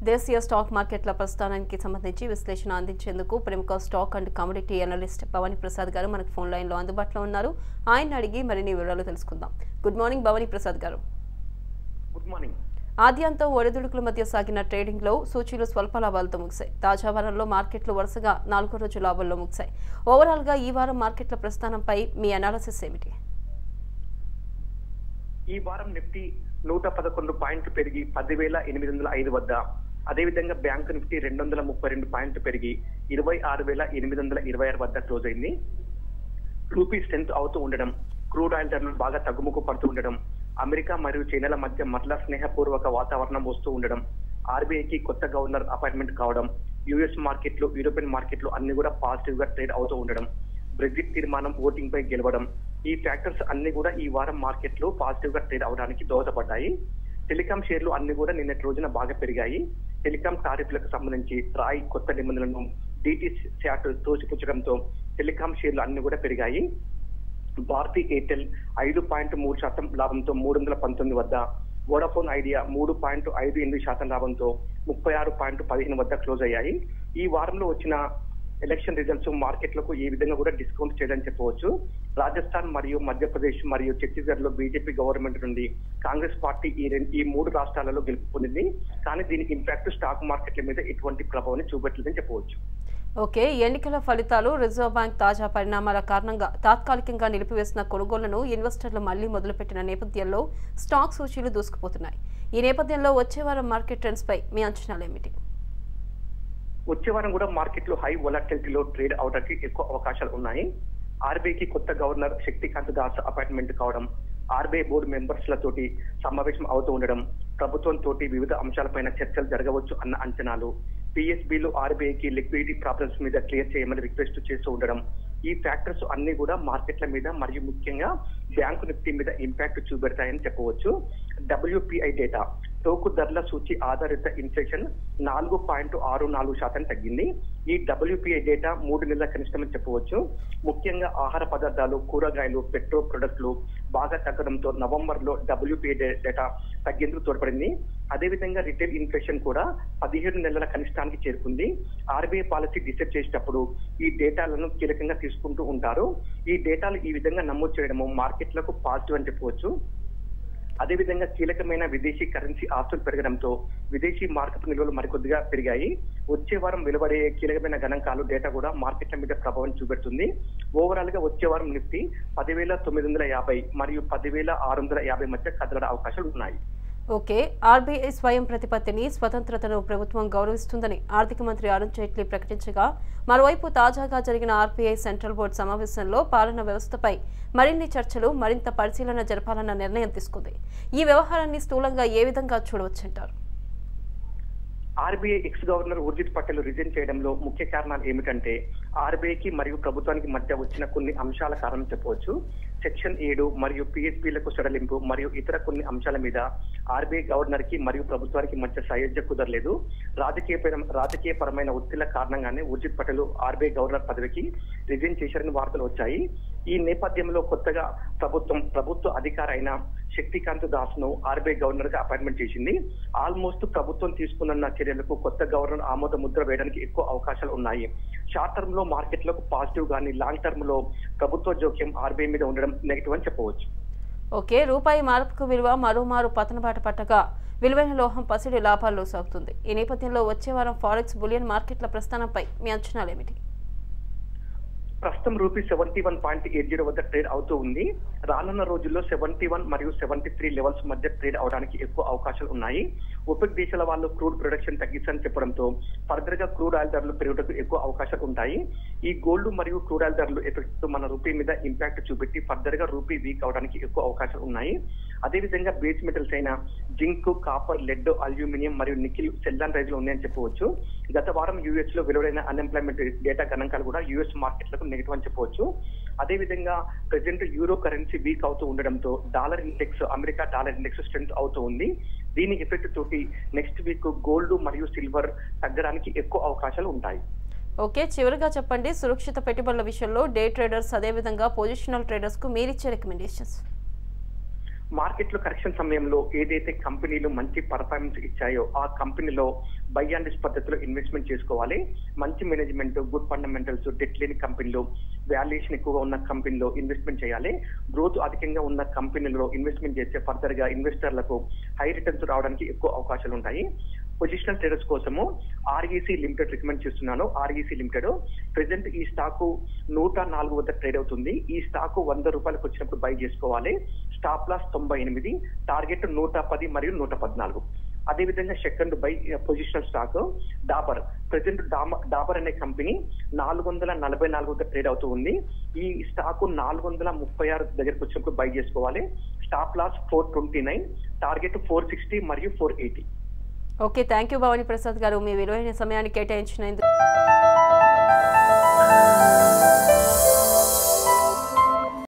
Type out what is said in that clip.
దేశీయ స్టాక్ మార్కెట్ల ప్రస్థానానికి సంబంధించి విశ్లేషణ అందించేందుకు ప్రముఖ stock and commodity analyst Bhavani Prasad garu మనకు ఫోన్ లైన్లో అందుబాటులో ఉన్నారు ఆయన అడిగి మరిన్ని వివరాలు తెలుసుకుందాం గుడ్ మార్నింగ్ భవానీ ప్రసాద్ గారు గుడ్ మార్నింగ్ ఆద్యంతం ఒడిదుడుకుల మధ్య సాగిన ట్రేడింగ్లో సూచీలు స్వల్ప లాభాలతో ముగిశాయి తాజా వారంలో మార్కెట్లు వరుసగా నాలుగో రోజు లాభాల్లో ముగిశాయి ఓవరాల్గా ఈ వారం మార్కెట్ల ప్రస్థానంపై మీ అనాలసిస్ ఏమిటి ఈ వారం నిఫ్టీ నూట పదకొండు పాయింట్లు పెరిగి పదివేల ఎనిమిది వందల ఐదు వద్ద అదేవిధంగా బ్యాంక్ నిఫ్టీ రెండు వందల ముప్పై రెండు పాయింట్లు పెరిగి ఇరవై ఆరు వేల ఎనిమిది వందల ఇరవై ఆరు వద్ద క్లోజ్ అయింది రూపీ స్ట్రెంత్ అవుతూ ఉండడం క్రూడ్ ఆయిల్ ధరలు బాగా తగ్గుముఖం పడుతూ ఉండడం అమెరికా మరియు చైనాల మధ్య మరలా స్నేహపూర్వక వాతావరణం వస్తూ ఉండడం ఆర్బీఐకి కొత్త గవర్నర్ అపాయింట్మెంట్ కావడం యుఎస్ మార్కెట్లు యూరోపియన్ మార్కెట్లు అన్ని కూడా పాజిటివ్ గా ట్రేడ్ అవుతూ ఉండడం బ్రెగ్జిట్ తీర్మానం ఓటింగ్ పై గెలవడం ఈ ఫ్యాక్టర్స్ అన్ని కూడా ఈ వారం మార్కెట్లు పాజిటివ్ గా ట్రేడ్ అవడానికి దోహదపడ్డాయి టెలికాం షేర్లు అన్ని కూడా నిన్నటి రోజున బాగా పెరిగాయి టెలికాం టారిఫ్లకు సంబంధించి ట్రాయ్ కొత్త నిబంధనలను డిటి శాట్ తోసిపుచ్చడంతో టెలికాం షేర్లు అన్ని కూడా పెరిగాయి భారతీ ఎయిర్టెల్ ఐదు పాయింట్ మూడు శాతం లాభంతో మూడు వందల పంతొమ్మిది వద్ద వోడాఫోన్ ఐడియా మూడు పాయింట్ ఐదు ఎనిమిది శాతం లాభంతో ముప్పై ఆరు పాయింట్ పదిహేను వద్ద క్లోజ్ అయ్యాయి ఈ వారంలో వచ్చిన ఎలక్షన్ రిజల్ట్స్ మార్కెట్లకు ఏ విధంగా కూడా డిస్కౌంట్ చేయదని చెప్పవచ్చు రాజస్థాన్ మరియు మధ్యప్రదేశ్ మరియు ఛత్తీస్గఢ్ లో బీజేపీ గవర్నమెంట్ నుండి కాంగ్రెస్ పార్టీ ఈ రెండు ఈ మూడు రాష్ట్రాలలో గెలుపు పొందింది కానీ దీని ఇంపాక్ట్ స్టాక్ మార్కెట్ల మీద ఎటువంటి ప్రభావాన్ని చూపెట్టలేదని చెప్పవచ్చు ఓకే ఎన్నికల ఫలితాలు రిజర్వ్ బ్యాంక్ తాజా పరిణామాల కారణంగా తాత్కాలికంగా నిలిపివేసిన కొనుగోళ్లను ఇన్వెస్టర్లు మళ్లీ మొదలుపెట్టిన నేపథ్యంలో స్టాక్ సూచీలు దూసుకుపోతున్నాయి ఈ నేపథ్యంలో వచ్చే వారం మార్కెట్ ట్రెండ్స్ పై మీ అంచనాలు ఏమిటి వచ్చే వారం కూడా మార్కెట్ లో హై వొలాటిలిటీలో ట్రేడ్ అవడానికి ఎక్కువ అవకాశాలు ఉన్నాయి ఆర్బీఐకి కొత్త గవర్నర్ శక్తికాంత్ దాస్ అపాయింట్మెంట్ కావడం ఆర్బీఐ బోర్డు మెంబర్స్ లతోటి సమావేశం అవుతూ ఉండడం ప్రభుత్వం తోటి వివిధ అంశాలపైన చర్చలు జరగవచ్చు అన్న అంచనాలు పిఎస్బిలు ఆర్బీఐకి లిక్విడిటీ ప్రాబ్లమ్స్ మీద క్లియర్ చేయమని రిక్వెస్ట్ చేస్తూ ఉండడం ఈ ఫ్యాక్టర్స్ అన్ని కూడా మార్కెట్ల మీద మరియు ముఖ్యంగా బ్యాంకు నిఫ్టీ మీద ఇంపాక్ట్ చూపెడతాయని చెప్పవచ్చు డబ్ల్యూపీఐ డేటా టోకు ధరల సూచి ఆధారిత ఇన్ఫ్లేషన్ నాలుగు పాయింట్ ఆరు నాలుగు శాతం తగ్గింది ఈ డబ్ల్యూపీఐ డేటా మూడు నెలల కనిష్టమని చెప్పవచ్చు ముఖ్యంగా ఆహార పదార్థాలు కూరగాయలు పెట్రో ప్రొడక్ట్లు బాగా తగ్గడంతో నవంబర్ లో డబ్ల్యూపీఐ డేటా తగ్గేందుకు తోడ్పడింది అదేవిధంగా రిటైల్ ఇన్ఫ్లేషన్ కూడా పదిహేడు నెలల కనిష్టానికి చేరుకుంది ఆర్బీఐ పాలసీ డిసైడ్ చేసేటప్పుడు ఈ డేటాలను కీలకంగా తీసుకుంటూ ఉంటారు ఈ డేటాలు ఈ విధంగా నమోదు చేయడము మార్కెట్లకు పాజిటివ్ అని చెప్పవచ్చు అదేవిధంగా కీలకమైన విదేశీ కరెన్సీ ఆస్తులు పెరగడంతో విదేశీ మార్కెట్ నిల్వలు మరికొద్దిగా పెరిగాయి వచ్చే వారం వెలువడే కీలకమైన గణాంకాలు డేటా కూడా మార్కెట్ల మీద ప్రభావం చూపెడుతుంది ఓవరాల్ గా వచ్చే వారం నిఫ్టీ పదివేల తొమ్మిది వందల యాభై మరియు పదివేల ఆరు వందల యాభై మధ్య కదలడ అవకాశాలు ఉన్నాయి ఓకే ఆర్బీఐ స్వయం ప్రతిపత్తిని స్వతంత్రతను ప్రభుత్వం గౌరవిస్తుందని ఆర్థిక మంత్రి అరుణ్ జైట్లీ ప్రకటించగా మరోవైపు తాజాగా జరిగిన ఆర్బీఐ సెంట్రల్ బోర్డు సమావేశంలో పాలన వ్యవస్థపై మరిన్ని చర్చలు మరింత పరిశీలన జరపాలన్న నిర్ణయం తీసుకుంది ఈ వ్యవహారాన్ని స్థూలంగా ఏ విధంగా చూడవచ్చంటారు RBI ex governor Urjit Patel resign చేయడంలో ముఖ్య కారణాలు ఏమిటంటే ఆర్బీఐకి మరియు ప్రభుత్వానికి మధ్య వచ్చిన కొన్ని అంశాల కారణం చెప్పవచ్చు సెక్షన్ ఏడు మరియు పిఎస్పీలకు సడలింపు మరియు ఇతర కొన్ని అంశాల మీద ఆర్బీఐ గవర్నర్ కి మరియు ప్రభుత్వానికి మధ్య సయోధ్య కుదరలేదు రాజకీయ రాజకీయపరమైన ఒత్తిళ్ల కారణంగానే ఉర్జిత్ పటేల్ ఆర్బీఐ గవర్నర్ పదవికి రిజైన్ చేశారని వార్తలు వచ్చాయి ఈ నేపథ్యంలో కొత్తగా ప్రభుత్వం ప్రభుత్వ అధికారి అయిన శక్తికాంత్ దాస్ ను ఆర్బీఐ గవర్నర్ గా అపాయింట్మెంట్ చేసింది ఆల్మోస్ట్ ప్రభుత్వం తీసుకున్న చర్యలకు కొత్త గవర్నర్ ఆమోద ముద్ర వేయడానికి ఎక్కువ అవకాశాలు ఉన్నాయి షార్ట్ టర్మ్ లో మార్కెట్లకు పాజిటివ్ గానీ లాంగ్ టర్మ్ లో ప్రభుత్వ జోక్యం ఆర్బీఐ మీద ఉండడం నెగిటివ్ అని చెప్పవచ్చు ఓకే రూపాయి మార్పుకు విలువ మరోమారు పతనబాట పట్టగా విలువైన లోహం పసిడి లాభాల్లో సాగుతుంది ఈ నేపథ్యంలో వచ్చే వారం ఫారెక్స్ బులియన్ మార్కెట్ల ప్రస్థానంపై మీ అంచనాలు ఏమిటి ప్రస్తుతం rupee seventy one point eight zero వద్ద ట్రేడ్ అవుతూ ఉంది రానున్న రోజుల్లో సెవెంటీ వన్ మరియు సెవెంటీ త్రీ లెవెల్స్ మధ్య ట్రేడ్ అవడానికి ఎక్కువ అవకాశాలు ఉన్నాయి ఒపెక్ దేశాల వాళ్ళు క్రూడ్ ప్రొడక్షన్ తగ్గించని చెప్పడంతో ఫర్దర్ గా క్రూడ్ ఆయిల్ ధరలు పెరుగుటకు ఎక్కువ అవకాశాలు ఉంటాయి ఈ గోల్డ్ మరియు క్రూడ్ ఆయిల్ ధరలు ఎఫెక్ట్ మన రూపీ మీద ఇంపాక్ట్ చూపెట్టి ఫర్దర్ గా రూపీ వీక్ అవడానికి ఎక్కువ అవకాశాలు ఉన్నాయి అదేవిధంగా బేస్ మెటల్స్ అయిన జింక్ కాపర్ లెడ్ అల్యూమినియం మరియు నికిల్ సెల్లాన్ రైజ్ లో ఉన్నాయని చెప్పవచ్చు గత వారం యూఎస్ లో వెలువడైన అన్ఎంప్లాయ్మెంట్ డేటా గణాంకాలు కూడా యూఎస్ మార్కెట్లకు నెగిటివ్ అని చెప్పవచ్చు అదేవిధంగా ప్రెసెంట్ యూరో కరెన్సీ వీక్ అవుతూ ఉండడంతో dollar index America dollar index strength అవుతూ ఉంది దీని ఎఫెక్ట్ తోటి నెక్స్ట్ వీక్ గోల్డ్ మరియు సిల్వర్ తగ్గడానికి ఎక్కువ అవకాశాలు ఉంటాయి ఓకే చివరిగా చెప్పండి సురక్షిత పెట్టుబడుల విషయంలో డే ట్రేడర్స్ అదేవిధంగా పొజిషనల్ ట్రేడర్స్ కు మీరిచ్చే రికమెండేషన్స్ మార్కెట్ లో కరెక్షన్ సమయంలో ఏదైతే కంపెనీలు మంచి పర్ఫార్మెన్స్ ఇచ్చాయో ఆ కంపెనీలో బై అండ్ డిస్ పద్ధతిలో ఇన్వెస్ట్మెంట్ చేసుకోవాలి మంచి మేనేజ్మెంట్ గుడ్ ఫండమెంటల్స్ డెట్ లేని కంపెనీలు వాల్యుయేషన్ ఎక్కువగా ఉన్న కంపెనీలో ఇన్వెస్ట్మెంట్ చేయాలి గ్రోత్ అధికంగా ఉన్న కంపెనీలో ఇన్వెస్ట్మెంట్ చేస్తే ఫర్దర్ గా ఇన్వెస్టర్లకు హై రిటర్న్స్ రావడానికి ఎక్కువ అవకాశాలు ఉంటాయి పొజిషనల్ ట్రేడర్స్ కోసము ఆర్ఈసి లిమిటెడ్ రికమెండ్ చేస్తున్నాను ఆర్ఈసి లిమిటెడ్ ప్రెసెంట్ ఈ స్టాక్ నూట నాలుగు వద్ద ట్రేడ్ అవుతుంది ఈ స్టాక్ వంద రూపాయలకు వచ్చినప్పుడు బై చేసుకోవాలి స్టాప్ లాస్ తొంభై ఎనిమిది టార్గెట్ నూట పది మరియు నూట పద్నాలుగు అదేవిధంగా second buy positional stock Dabur present Dabur అనే కంపెనీ నాలుగు వందల నలభై నాలుగు వద్ద ట్రేడ్ అవుతూ ఉంది ఈ స్టాక్ నాలుగు వందల ముప్పై ఆరు దగ్గరకు వచ్చినప్పుడు బై చేసుకోవాలి stop loss four twenty nine target four sixty మరియు four eighty okay thank you Bhavani Prasad గారు మీ విలువైన సమయాన్ని కేటాయించినందుకు